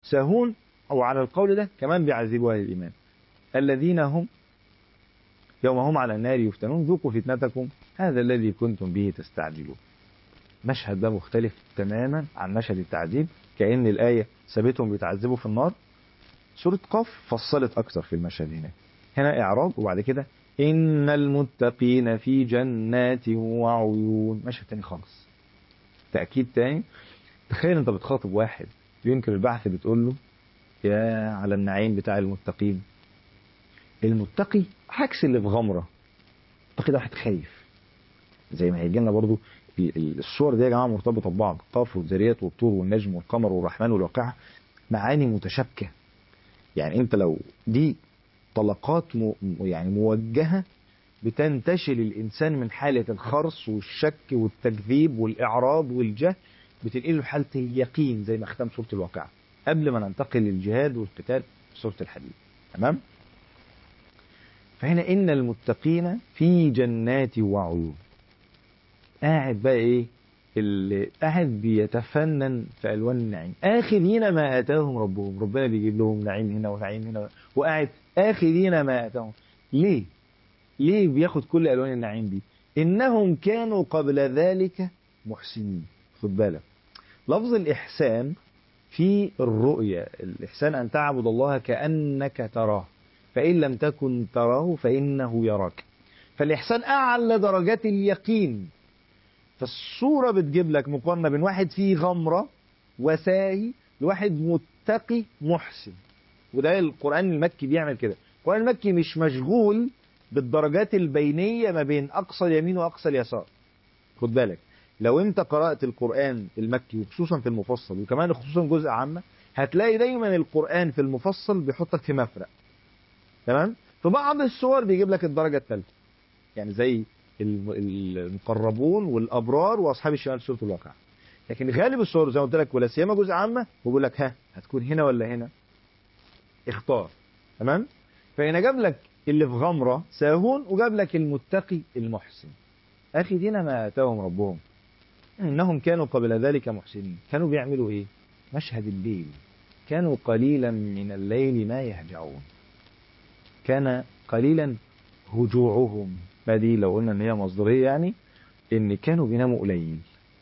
ساهون أو على القول ده كمان بيعذبوا أهل الإيمان الذين هم يوم هم على النار يفتنون ذوقوا فتنتكم هذا الذي كنتم به تستعجلون مشهد ده مختلف تماما عن مشهد التعذيب كأن الآية سابتهم بيتعذبوا في النار سورة قاف فصلت أكثر في المشهد هنا هنا إعراب وبعد كده إن المتقين في جنات وعيون مشهد تاني خالص تأكيد تاني تخيل أنت بتخاطب واحد بينكر البحث بتقول له يا على النعيم بتاع المتقين المتقي عكس اللي في غمرة المتقي ده واحد خايف زي ما هيجي لنا برضو الصور دي يا جماعه مرتبطه ببعض قاف والذريات والطور والنجم والقمر والرحمن والواقعه معاني متشابكه يعني انت لو دي طلقات م... يعني موجهه بتنتشل الانسان من حاله الخرس والشك والتكذيب والاعراض والجهل بتنقله لحاله اليقين زي ما ختم سوره الواقعه قبل ما ننتقل للجهاد والقتال في سوره الحديد تمام فهنا ان المتقين في جنات وعيون قاعد بقى ايه اللي قاعد بيتفنن في الوان النعيم اخذين ما اتاهم ربهم ربنا بيجيب لهم نعيم هنا ونعيم هنا وقاعد اخذين ما اتاهم ليه ليه بياخد كل الوان النعيم دي انهم كانوا قبل ذلك محسنين خد بالك لفظ الاحسان في الرؤية الإحسان أن تعبد الله كأنك تراه فإن لم تكن تراه فإنه يراك فالإحسان أعلى درجات اليقين فالصورة بتجيب لك مقارنة بين واحد فيه غمرة وساهي لواحد متقي محسن وده القرآن المكي بيعمل كده القرآن المكي مش مشغول بالدرجات البينية ما بين أقصى اليمين وأقصى اليسار خد بالك لو انت قرأت القرآن المكي وخصوصا في المفصل وكمان خصوصا جزء عامة هتلاقي دايما القرآن في المفصل بيحطك في مفرق تمام في بعض السور بيجيب لك الدرجة الثالثة يعني زي المقربون والابرار واصحاب الشمال سوره الواقع لكن غالب الصور زي ما قلت لك ولا سيما جزء عامه وبيقول لك ها هتكون هنا ولا هنا اختار تمام فهنا جاب لك اللي في غمره ساهون وجاب لك المتقي المحسن اخي دينا ما اتاهم ربهم انهم كانوا قبل ذلك محسنين كانوا بيعملوا ايه مشهد الليل كانوا قليلا من الليل ما يهجعون كان قليلا هجوعهم ما دي لو قلنا ان هي مصدريه يعني ان كانوا بيناموا قليل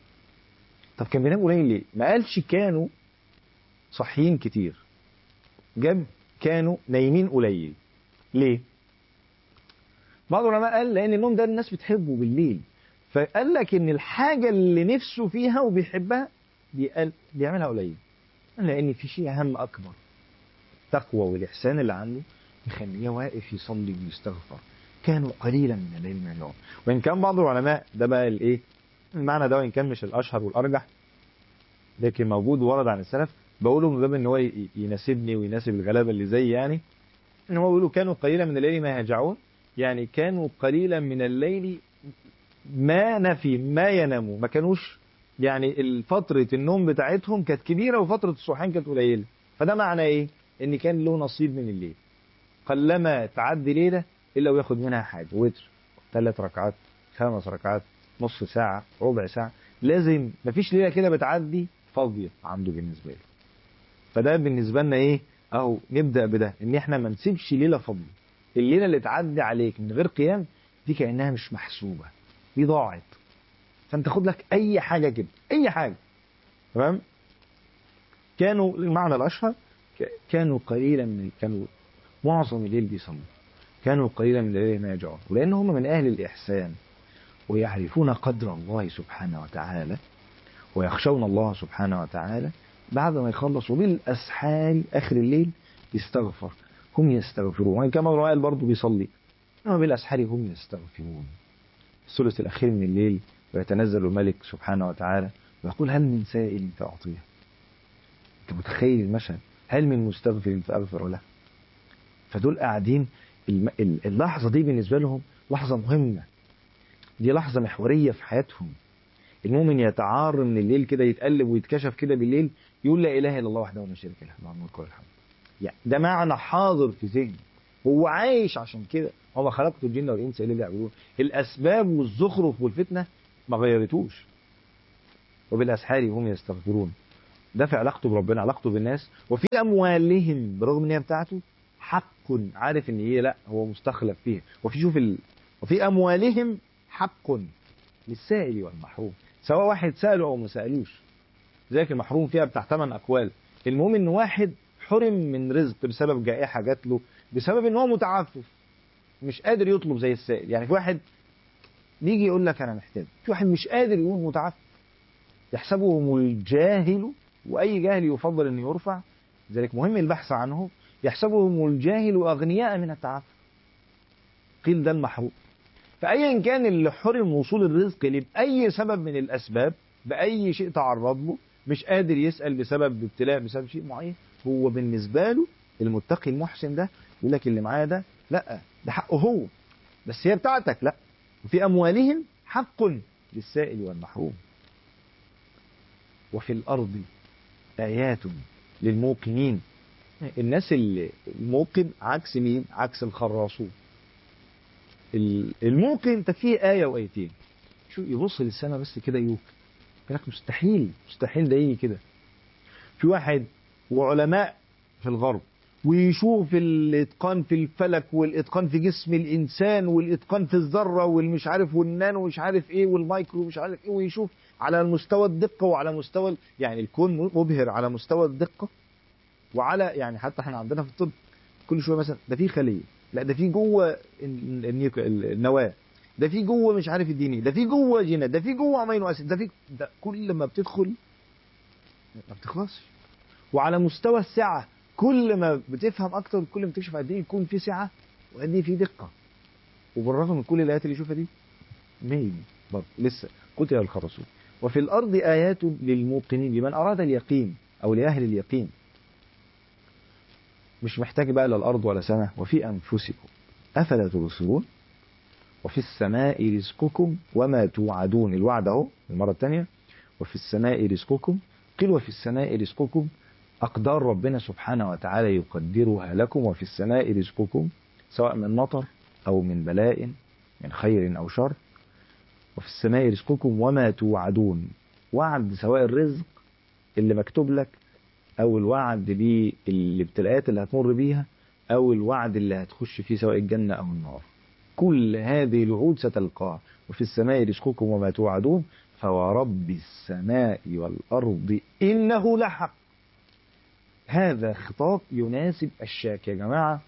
طب كان بيناموا قليل ليه ما قالش كانوا صحيين كتير جاب كانوا نايمين قليل ليه بعض العلماء قال لان النوم ده الناس بتحبه بالليل فقال لك ان الحاجه اللي نفسه فيها وبيحبها بيقل بيعملها قليل لان في شيء اهم اكبر التقوى والاحسان اللي عنده يخليه واقف يصلي ويستغفر كانوا قليلا من الليل ما يهجعون وان كان بعض العلماء ده بقى الايه المعنى ده وان كان مش الاشهر والارجح لكن موجود ورد عن السلف بقوله من باب ان هو يناسبني ويناسب الغلابه اللي زي يعني ان هو بيقولوا كانوا قليلا من الليل ما يهجعون يعني كانوا قليلا من الليل ما نفي ما يناموا ما كانوش يعني فترة النوم بتاعتهم كانت كبيرة وفترة الصحيان كانت قليلة فده معنى ايه ان كان له نصيب من الليل قلما تعدي ليلة الا وياخد منها حاجة وتر ثلاث ركعات خمس ركعات نص ساعة ربع ساعة لازم مفيش ليلة كده بتعدي فاضية عنده بالنسبة له فده بالنسبة لنا ايه اهو نبدأ بده ان احنا ما نسيبش ليلة فاضية الليلة اللي تعدي عليك من غير قيام دي كأنها مش محسوبة دي ضاعت فانت خد لك اي حاجة كده اي حاجة تمام كانوا المعنى الاشهر كانوا قليلا من كانوا معظم الليل بيصلوا كانوا قليلا من الليل ما يرجعون ولان هم من اهل الاحسان ويعرفون قدر الله سبحانه وتعالى ويخشون الله سبحانه وتعالى بعد ما يخلص وبالاسحار اخر الليل يستغفر هم يستغفرون وان كما قال برضه بيصلي انما بالاسحار هم يستغفرون الثلث الاخير من الليل ويتنزل الملك سبحانه وتعالى ويقول هل من سائل فاعطيه انت متخيل المشهد هل من مستغفر فاغفر له فدول قاعدين اللحظه دي بالنسبه لهم لحظه مهمه دي لحظه محوريه في حياتهم المؤمن يتعار من الليل كده يتقلب ويتكشف كده بالليل يقول لا اله الا الله وحده لا شريك له له الملك والحمد يعني ده معنى حاضر في ذهنه هو عايش عشان كده هو خلقت الجن والانس الا ليعبدون الاسباب والزخرف والفتنه ما غيرتوش وبالاسحار هم يستغفرون ده في علاقته بربنا علاقته بالناس وفي اموالهم برغم ان هي بتاعته حق عارف ان هي لا هو مستخلف فيها وفي شوف ال... وفي اموالهم حق للسائل والمحروم سواء واحد ساله او ما سالوش ذلك المحروم فيها بتاع ثمان اقوال المهم ان واحد حرم من رزق بسبب جائحه جات له بسبب ان هو متعفف مش قادر يطلب زي السائل يعني في واحد يجي يقول لك انا محتاج في واحد مش قادر يقول متعفف يحسبهم الجاهل واي جاهل يفضل انه يرفع لذلك مهم البحث عنه يحسبهم الجاهل اغنياء من التعفف قيل ده المحروم فايا كان اللي حرم وصول الرزق ليه باي سبب من الاسباب باي شيء تعرض له مش قادر يسال بسبب ابتلاء بسبب شيء معين هو بالنسبه له المتقي المحسن ده يقول لك اللي معايا ده لا ده حقه هو بس هي بتاعتك لا وفي اموالهم حق للسائل والمحروم وفي الارض ايات للموقنين الناس اللي الموقن عكس مين عكس الخراصون الموقن تكفيه آية وآيتين شو يبص للسماء بس كده يوقن لك مستحيل مستحيل ده يجي كده في واحد وعلماء في الغرب ويشوف الاتقان في الفلك والاتقان في جسم الانسان والاتقان في الذره والمش عارف والنانو ومش عارف ايه والمايكرو مش عارف ايه ويشوف على مستوى الدقه وعلى مستوى يعني الكون مبهر على مستوى الدقه وعلى يعني حتى احنا عندنا في الطب كل شويه مثلا ده في خليه لا ده في جوه النواه ده في جوه مش عارف الديني ده في جوه جينات ده في جوه امينو اسيد ده في ده كل ما بتدخل ما بتخلصش وعلى مستوى السعه كل ما بتفهم اكتر كل ما تكشف قد ايه يكون في سعه وقد ايه في دقه وبالرغم من كل الايات اللي يشوفها دي ميل برضه لسه قتل الخرسون وفي الارض ايات للموقنين لمن اراد اليقين او لاهل اليقين مش محتاج بقى لا الارض ولا سماء وفي انفسكم افلا تبصرون وفي السماء رزقكم وما توعدون الوعد اهو المره الثانيه وفي السماء رزقكم قيل وفي السماء رزقكم أقدار ربنا سبحانه وتعالى يقدرها لكم وفي السماء رزقكم سواء من مطر أو من بلاء من خير أو شر وفي السماء رزقكم وما توعدون وعد سواء الرزق اللي مكتوب لك أو الوعد بالابتلاءات اللي هتمر بيها أو الوعد اللي هتخش فيه سواء الجنة أو النار كل هذه الوعود ستلقاها وفي السماء رزقكم وما توعدون فورب السماء والأرض إنه لحق هذا خطاب يناسب الشاك يا جماعة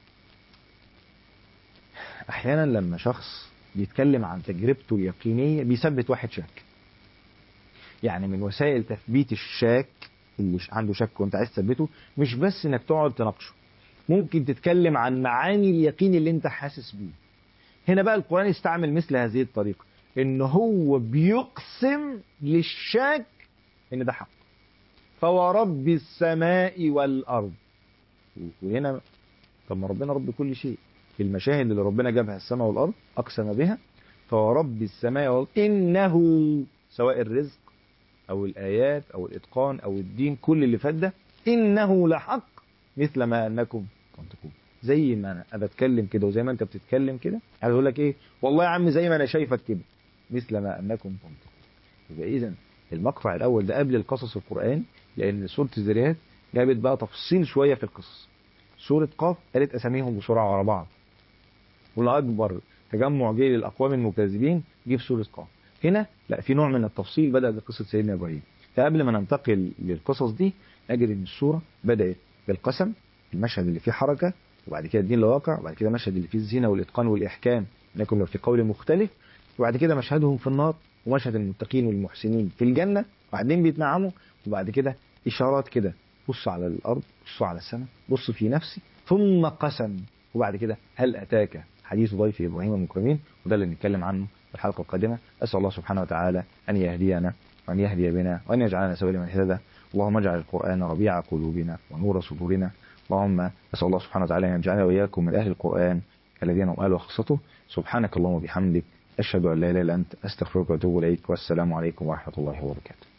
أحيانا لما شخص بيتكلم عن تجربته اليقينية بيثبت واحد شاك يعني من وسائل تثبيت الشاك اللي عنده شك وانت عايز تثبته مش بس انك تقعد تناقشه ممكن تتكلم عن معاني اليقين اللي انت حاسس بيه هنا بقى القرآن يستعمل مثل هذه الطريقة ان هو بيقسم للشاك ان ده حق فورب السماء والارض وهنا طب ما ربنا رب كل شيء في المشاهد اللي ربنا جابها السماء والارض اقسم بها فورب السماء والارض انه سواء الرزق او الايات او الاتقان او الدين كل اللي فات ده انه لحق مثل ما انكم تنطقون زي ما انا بتكلم كده وزي ما انت بتتكلم كده عايز اقول لك ايه والله يا عم زي ما انا شايفك كده مثل ما انكم تنطقون يبقى اذا المقطع الاول ده قبل القصص القرآن لان سورة الذريات جابت بقى تفصيل شوية في القصص سورة قاف قالت اساميهم بسرعة ورا بعض واللي اكبر تجمع جه للاقوام المكذبين جه في سورة قاف هنا لا في نوع من التفصيل بدأ بقصة سيدنا ابراهيم فقبل ما ننتقل للقصص دي نجد ان السورة بدأت بالقسم المشهد اللي فيه حركة وبعد كده الدين لواقع وبعد كده المشهد اللي فيه الزنا والاتقان والاحكام انكم لو في قول مختلف وبعد كده مشهدهم في النار ومشهد المتقين والمحسنين في الجنة وبعدين بيتنعموا وبعد كده إشارات كده بص على الأرض بص على السماء بص في نفسي ثم قسم وبعد كده هل أتاك حديث ضيف إبراهيم المكرمين وده اللي نتكلم عنه في الحلقة القادمة أسأل الله سبحانه وتعالى أن يهدينا وأن يهدي بنا وأن يجعلنا سبيل من اهتدى اللهم اجعل القرآن ربيع قلوبنا ونور صدورنا اللهم أسأل الله سبحانه وتعالى أن يجعلنا وإياكم من أهل القرآن الذين هم أهل وخاصته سبحانك اللهم وبحمدك أشهد أن لا إله إلا أنت أستغفرك وأتوب إليك والسلام عليكم ورحمة الله وبركاته